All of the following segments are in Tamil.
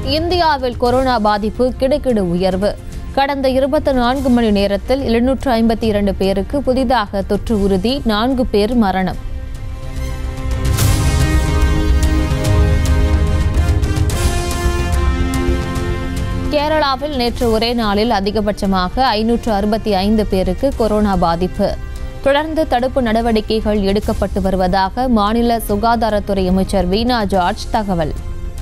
இந்தியாவில் கொரோனா பாதிப்பு கிடுகிடு உயர்வு கடந்த இருபத்தி நான்கு மணி நேரத்தில் எழுநூற்று ஐம்பத்தி இரண்டு பேருக்கு புதிதாக தொற்று உறுதி நான்கு பேர் மரணம் கேரளாவில் நேற்று ஒரே நாளில் அதிகபட்சமாக ஐநூற்று அறுபத்தி ஐந்து பேருக்கு கொரோனா பாதிப்பு தொடர்ந்து தடுப்பு நடவடிக்கைகள் எடுக்கப்பட்டு வருவதாக மாநில சுகாதாரத்துறை அமைச்சர் வீணா ஜார்ஜ் தகவல்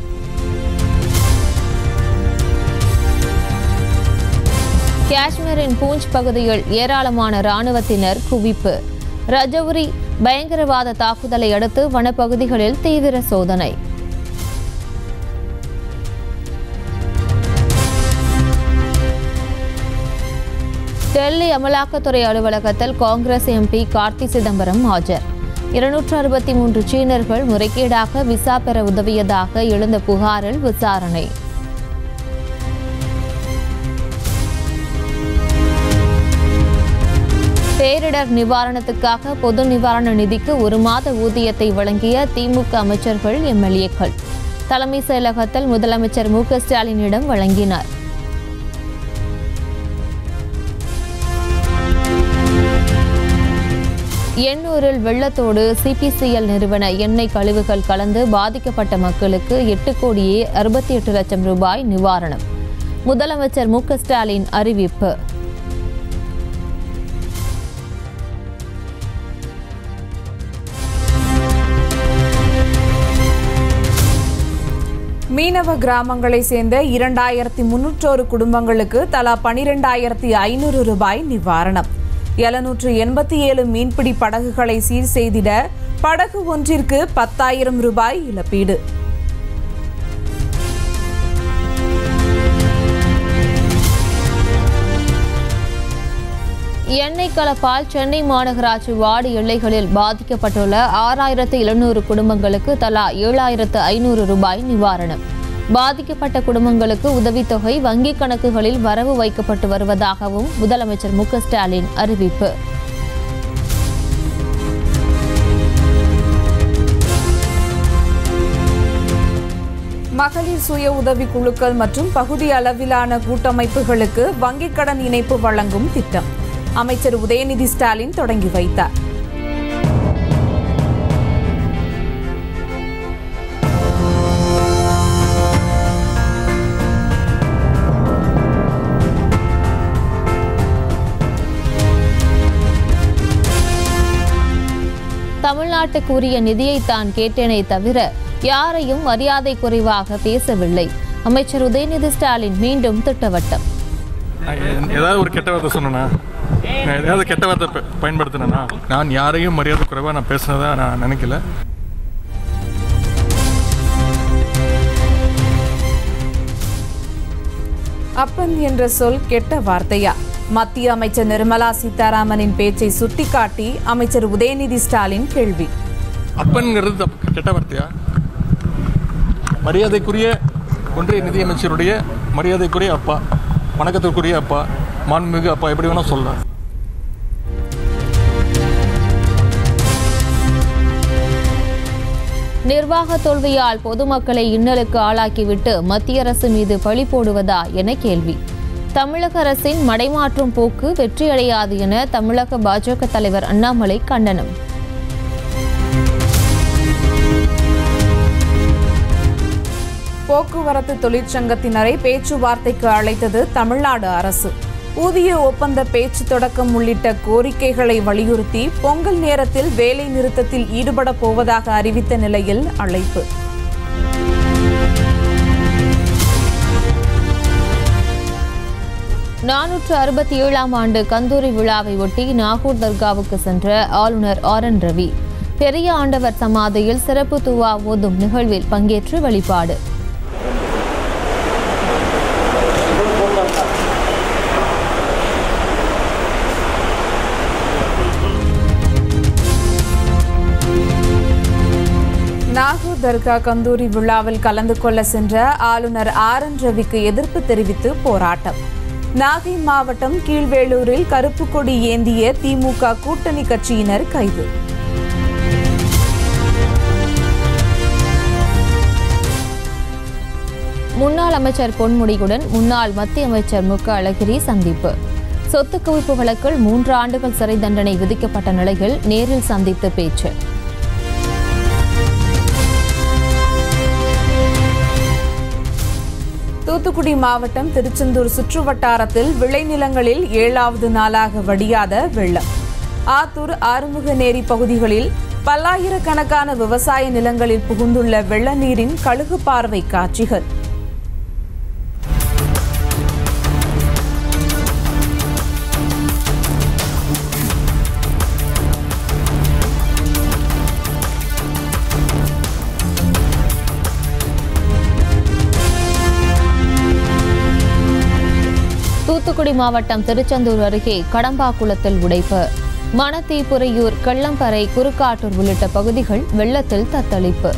காஷ்மீரின் பூஞ்ச் பகுதியில் ஏராளமான ராணுவத்தினர் குவிப்பு ரஜௌரி பயங்கரவாத தாக்குதலை அடுத்து வனப்பகுதிகளில் தீவிர சோதனை டெல்லி அமலாக்கத்துறை அலுவலகத்தில் காங்கிரஸ் எம்பி கார்த்தி சிதம்பரம் ஆஜர் இருநூற்று அறுபத்தி மூன்று சீனர்கள் முறைகேடாக விசா பெற உதவியதாக எழுந்த புகாரில் விசாரணை பேரிடர் நிவாரணத்துக்காக பொது நிவாரண நிதிக்கு ஒரு மாத ஊதியத்தை வழங்கிய திமுக அமைச்சர்கள் எம்எல்ஏக்கள் தலைமை செயலகத்தில் முதலமைச்சர் மு க ஸ்டாலினிடம் வழங்கினார் எண்ணூரில் வெள்ளத்தோடு சிபிசிஎல் நிறுவன எண்ணெய் கழிவுகள் கலந்து பாதிக்கப்பட்ட மக்களுக்கு எட்டு கோடியே அறுபத்தி எட்டு லட்சம் ரூபாய் நிவாரணம் முதலமைச்சர் மு க ஸ்டாலின் அறிவிப்பு மீனவ கிராமங்களை சேர்ந்த இரண்டாயிரத்தி முன்னூற்றோரு குடும்பங்களுக்கு தலா பனிரெண்டாயிரத்தி ஐநூறு ரூபாய் நிவாரணம் எழுநூற்று எண்பத்தி ஏழு மீன்பிடி படகுகளை சீர் செய்திட படகு ஒன்றிற்கு பத்தாயிரம் ரூபாய் இழப்பீடு எண்ணெய் கலப்பால் சென்னை மாநகராட்சி வார்டு எல்லைகளில் பாதிக்கப்பட்டுள்ள ஆறாயிரத்து எழுநூறு குடும்பங்களுக்கு தலா ஏழாயிரத்து ஐநூறு ரூபாய் நிவாரணம் பாதிக்கப்பட்ட குடும்பங்களுக்கு உதவித்தொகை வங்கிக் கணக்குகளில் வரவு வைக்கப்பட்டு வருவதாகவும் முதலமைச்சர் மு க ஸ்டாலின் அறிவிப்பு மகளிர் சுய உதவி குழுக்கள் மற்றும் பகுதி அளவிலான கூட்டமைப்புகளுக்கு வங்கிக் கடன் இணைப்பு வழங்கும் திட்டம் அமைச்சர் உதயநிதி ஸ்டாலின் தொடங்கி வைத்தார் தமிழ்நாட்டுக்கு உரிய நிதியை தான் கேட்டேனே தவிர யாரையும் மரியாதை குறைவாக பேசவில்லை அமைச்சர் உதயநிதி ஸ்டாலின் மீண்டும் திட்டவட்டம் நான் எ- ஏதாவது ஒரு கெட்ட வார்த்தை சொன்னேனா நான் ஏதாவது கெட்ட வார்த்தை ப- பயன்படுத்தினேனா நான் யாரையும் மரியாதை குறைவாக நான் பேசினதா நான் நினைக்கல அப்பன் என்ற சொல் கெட்ட வார்த்தையா மத்திய அமைச்சர் நிர்மலா சீதாராமனின் பேச்சை சுட்டிக்காட்டி அமைச்சர் உதயநிதி ஸ்டாலின் கேள்வி அப்பன்ங்கிறது தப்பு கெட்ட வார்த்தையா மரியாதைக்குரிய ஒன்றிய நிதியமைச்சருடைய மரியாதைக்குரிய அப்பா வணக்கத்திற்குரிய அப்பா மாண்புமிகு அப்பா எப்படி வேணால் சொல்லலாம் நிர்வாக தோல்வியால் பொதுமக்களை இன்னலுக்கு ஆளாக்கிவிட்டு மத்திய அரசு மீது பழி போடுவதா என கேள்வி தமிழக அரசின் மடைமாற்றும் போக்கு வெற்றியடையாது என தமிழக பாஜக தலைவர் அண்ணாமலை கண்டனம் போக்குவரத்து தொழிற்சங்கத்தினரை பேச்சுவார்த்தைக்கு அழைத்தது தமிழ்நாடு அரசு ஊதிய ஒப்பந்த பேச்சு தொடக்கம் உள்ளிட்ட கோரிக்கைகளை வலியுறுத்தி பொங்கல் நேரத்தில் வேலை நிறுத்தத்தில் ஈடுபட போவதாக அறிவித்த நிலையில் அழைப்பு நானூற்று அறுபத்தி ஏழாம் ஆண்டு கந்தூரி விழாவை ஒட்டி நாகூர் தர்காவுக்கு சென்ற ஆளுநர் ஆர் என் ரவி பெரிய ஆண்டவர் சமாதியில் சிறப்பு துவா ஓதும் நிகழ்வில் பங்கேற்று வழிபாடு நாகூர் தர்கா கந்தூரி விழாவில் கலந்து கொள்ள சென்ற ஆளுநர் ஆர் என் ரவிக்கு எதிர்ப்பு தெரிவித்து போராட்டம் நாகை மாவட்டம் கீழ்வேளூரில் கருப்பு கொடி ஏந்திய திமுக கூட்டணி கட்சியினர் கைது முன்னாள் அமைச்சர் பொன்முடியுடன் முன்னாள் மத்திய அமைச்சர் மு க அழகிரி சந்திப்பு சொத்து குவிப்பு வழக்கில் மூன்று ஆண்டுகள் சிறை தண்டனை விதிக்கப்பட்ட நிலையில் நேரில் சந்தித்து பேச்சு தூத்துக்குடி மாவட்டம் திருச்செந்தூர் சுற்றுவட்டாரத்தில் விளைநிலங்களில் ஏழாவது நாளாக வடியாத வெள்ளம் ஆத்தூர் ஆறுமுகநேரி பகுதிகளில் பல்லாயிரக்கணக்கான விவசாய நிலங்களில் புகுந்துள்ள வெள்ள நீரின் கழுகு பார்வை காட்சிகள் தூத்துக்குடி மாவட்டம் திருச்செந்தூர் அருகே கடம்பாக்குளத்தில் உடைப்பு மணத்தீப்புறையூர் கள்ளம்பறை குறுக்காட்டூர் உள்ளிட்ட பகுதிகள் வெள்ளத்தில் தத்தளிப்பு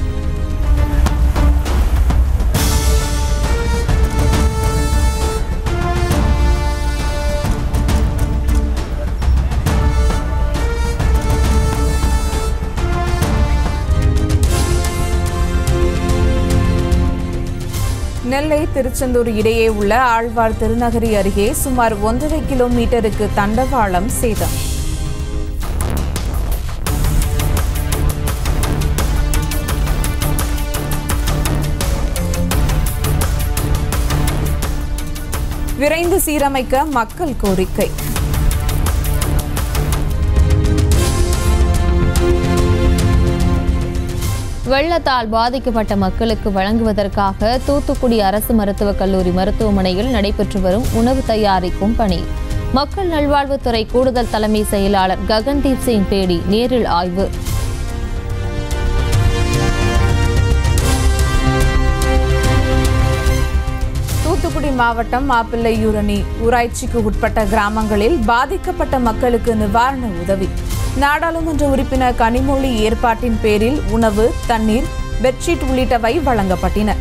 நெல்லை திருச்செந்தூர் இடையே உள்ள ஆழ்வார் திருநகரி அருகே சுமார் ஒன்றரை கிலோமீட்டருக்கு தண்டவாளம் சேதம் விரைந்து சீரமைக்க மக்கள் கோரிக்கை வெள்ளத்தால் பாதிக்கப்பட்ட மக்களுக்கு வழங்குவதற்காக தூத்துக்குடி அரசு மருத்துவக் கல்லூரி மருத்துவமனையில் நடைபெற்று வரும் உணவு தயாரிக்கும் பணி மக்கள் நல்வாழ்வுத்துறை கூடுதல் தலைமை செயலாளர் ககன்தீப் சிங் பேடி நேரில் ஆய்வு தூத்துக்குடி மாவட்டம் மாப்பிள்ளையூரணி ஊராட்சிக்கு உட்பட்ட கிராமங்களில் பாதிக்கப்பட்ட மக்களுக்கு நிவாரண உதவி நாடாளுமன்ற உறுப்பினர் கனிமொழி ஏற்பாட்டின் பேரில் உணவு தண்ணீர் பெட்ஷீட் உள்ளிட்டவை வழங்கப்பட்டன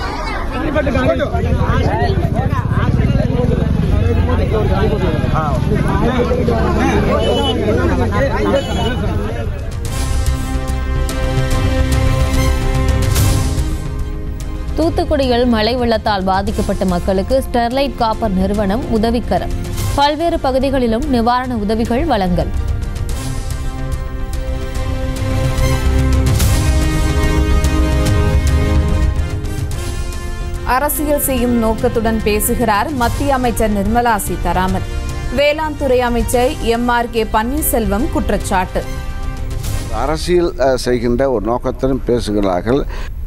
தூத்துக்குடியில் மழை வெள்ளத்தால் பாதிக்கப்பட்ட மக்களுக்கு ஸ்டெர்லைட் காப்பர் நிறுவனம் உதவிக்கரம் பல்வேறு பகுதிகளிலும் நிவாரண உதவிகள் வழங்கல் அரசியல் செய்யும் நோக்கத்துடன் பேசுகிறார் மத்திய அமைச்சர் நிர்மலா சீதாராமன் வேளாண் துறை அமைச்சர் எம் ஆர் கே பன்னீர்செல்வம் குற்றச்சாட்டு அரசியல் அஹ், செய்கின்ற ஒரு நோக்கத்துடன் பேசுகிறார்கள்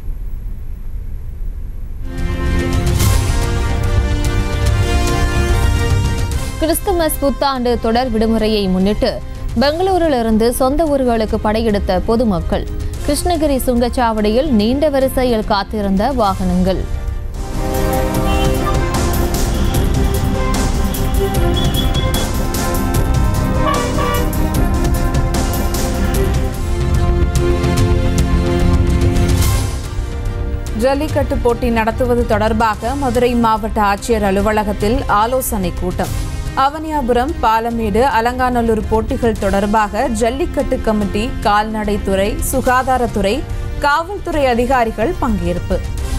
கிறிஸ்துமஸ் புத்தாண்டு தொடர் விடுமுறையை முன்னிட்டு பெங்களூரிலிருந்து சொந்த ஊர்களுக்கு படையெடுத்த பொதுமக்கள் கிருஷ்ணகிரி சுங்கச்சாவடியில் நீண்ட வரிசையில் காத்திருந்த வாகனங்கள் ஜல்லிக்கட்டு போட்டி நடத்துவது தொடர்பாக மதுரை மாவட்ட ஆட்சியர் அலுவலகத்தில் ஆலோசனை கூட்டம் அவனியாபுரம் பாலமேடு அலங்காநல்லூர் போட்டிகள் தொடர்பாக ஜல்லிக்கட்டு கமிட்டி கால்நடைத்துறை சுகாதாரத்துறை காவல்துறை அதிகாரிகள் பங்கேற்பு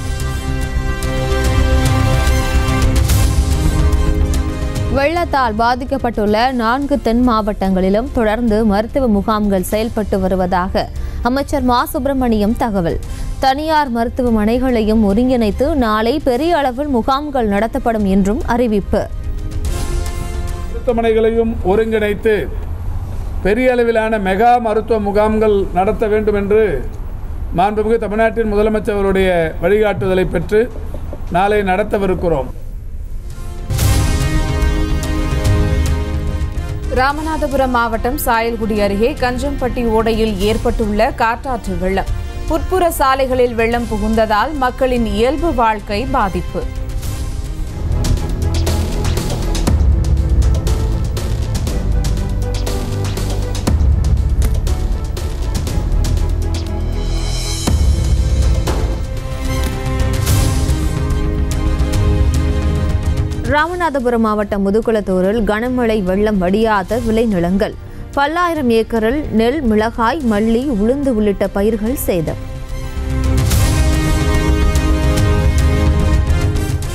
வெள்ளத்தால் பாதிக்கப்பட்டுள்ள நான்கு தென் மாவட்டங்களிலும் தொடர்ந்து மருத்துவ முகாம்கள் செயல்பட்டு வருவதாக அமைச்சர் மா சுப்பிரமணியம் தகவல் தனியார் மருத்துவமனைகளையும் ஒருங்கிணைத்து நாளை பெரிய அளவில் முகாம்கள் நடத்தப்படும் என்றும் அறிவிப்பு மருத்துவமனைகளையும் ஒருங்கிணைத்து பெரிய அளவிலான மெகா மருத்துவ முகாம்கள் நடத்த வேண்டும் என்று மாண்புமிகு தமிழ்நாட்டின் முதலமைச்சர் அவருடைய வழிகாட்டுதலை பெற்று நாளை நடத்தவிருக்கிறோம் ராமநாதபுரம் மாவட்டம் சாயல்குடி அருகே கஞ்சம்பட்டி ஓடையில் ஏற்பட்டுள்ள காட்டாற்று வெள்ளம் உட்புற சாலைகளில் வெள்ளம் புகுந்ததால் மக்களின் இயல்பு வாழ்க்கை பாதிப்பு ராமநாதபுரம் மாவட்டம் முதுகுளத்தூரில் கனமழை வெள்ளம் வடியாத விளைநிலங்கள் பல்லாயிரம் ஏக்கரில் நெல் மிளகாய் மல்லி உளுந்து உள்ளிட்ட பயிர்கள் சேதம்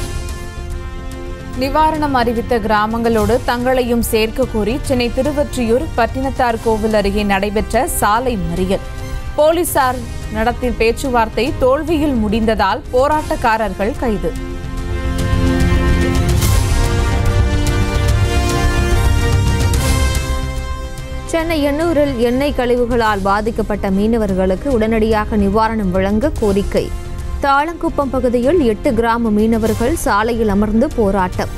நிவாரணம் அறிவித்த கிராமங்களோடு தங்களையும் சேர்க்க கோரி சென்னை திருவொற்றியூர் பட்டினத்தார் கோவில் அருகே நடைபெற்ற சாலை மறியல் போலீசார் நடத்திய பேச்சுவார்த்தை தோல்வியில் முடிந்ததால் போராட்டக்காரர்கள் கைது சென்னை எண்ணூரில் எண்ணெய் கழிவுகளால் பாதிக்கப்பட்ட மீனவர்களுக்கு உடனடியாக நிவாரணம் வழங்க கோரிக்கை தாளங்குப்பம் பகுதியில் எட்டு கிராம மீனவர்கள் சாலையில் அமர்ந்து போராட்டம்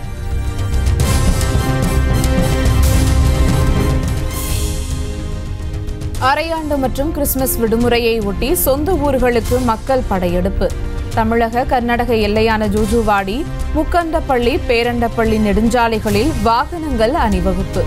அரையாண்டு மற்றும் கிறிஸ்துமஸ் விடுமுறையை ஒட்டி சொந்த ஊர்களுக்கு மக்கள் படையெடுப்பு தமிழக கர்நாடக எல்லையான ஜூஜுவாடி முக்கண்டப்பள்ளி பேரண்டப்பள்ளி நெடுஞ்சாலைகளில் வாகனங்கள் அணிவகுப்பு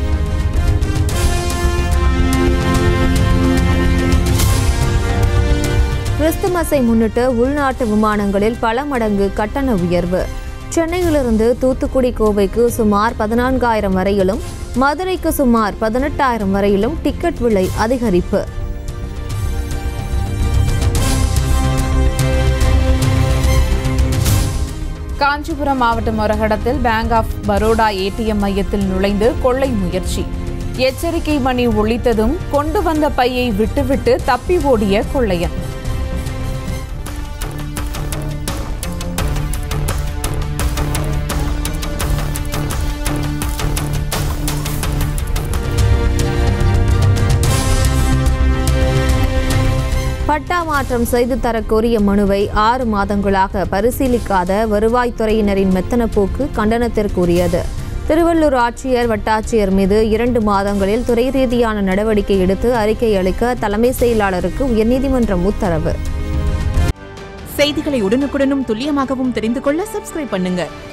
கிறிஸ்துமஸை முன்னிட்டு உள்நாட்டு விமானங்களில் பல மடங்கு கட்டண உயர்வு சென்னையிலிருந்து தூத்துக்குடி கோவைக்கு சுமார் பதினான்காயிரம் வரையிலும் மதுரைக்கு சுமார் பதினெட்டாயிரம் வரையிலும் டிக்கெட் விலை அதிகரிப்பு காஞ்சிபுரம் மாவட்டம் ஒரகடத்தில் பேங்க் ஆஃப் பரோடா ஏடிஎம் மையத்தில் நுழைந்து கொள்ளை முயற்சி எச்சரிக்கை மணி ஒலித்ததும் கொண்டு வந்த பையை விட்டுவிட்டு தப்பி ஓடிய கொள்ளையன் பட்டா மாற்றம் செய்து தரக்கோரிய மனுவை ஆறு மாதங்களாக பரிசீலிக்காத வருவாய்த்துறையினரின் மெத்தன போக்கு கண்டனத்திற்குரியது திருவள்ளூர் ஆட்சியர் வட்டாட்சியர் மீது இரண்டு மாதங்களில் துறை ரீதியான நடவடிக்கை எடுத்து அறிக்கை அளிக்க தலைமை செயலாளருக்கு உயர்நீதிமன்றம் உத்தரவு செய்திகளை உடனுக்குடனும் துல்லியமாகவும் தெரிந்து கொள்ள சப்ஸ்கிரைப் பண்ணுங்க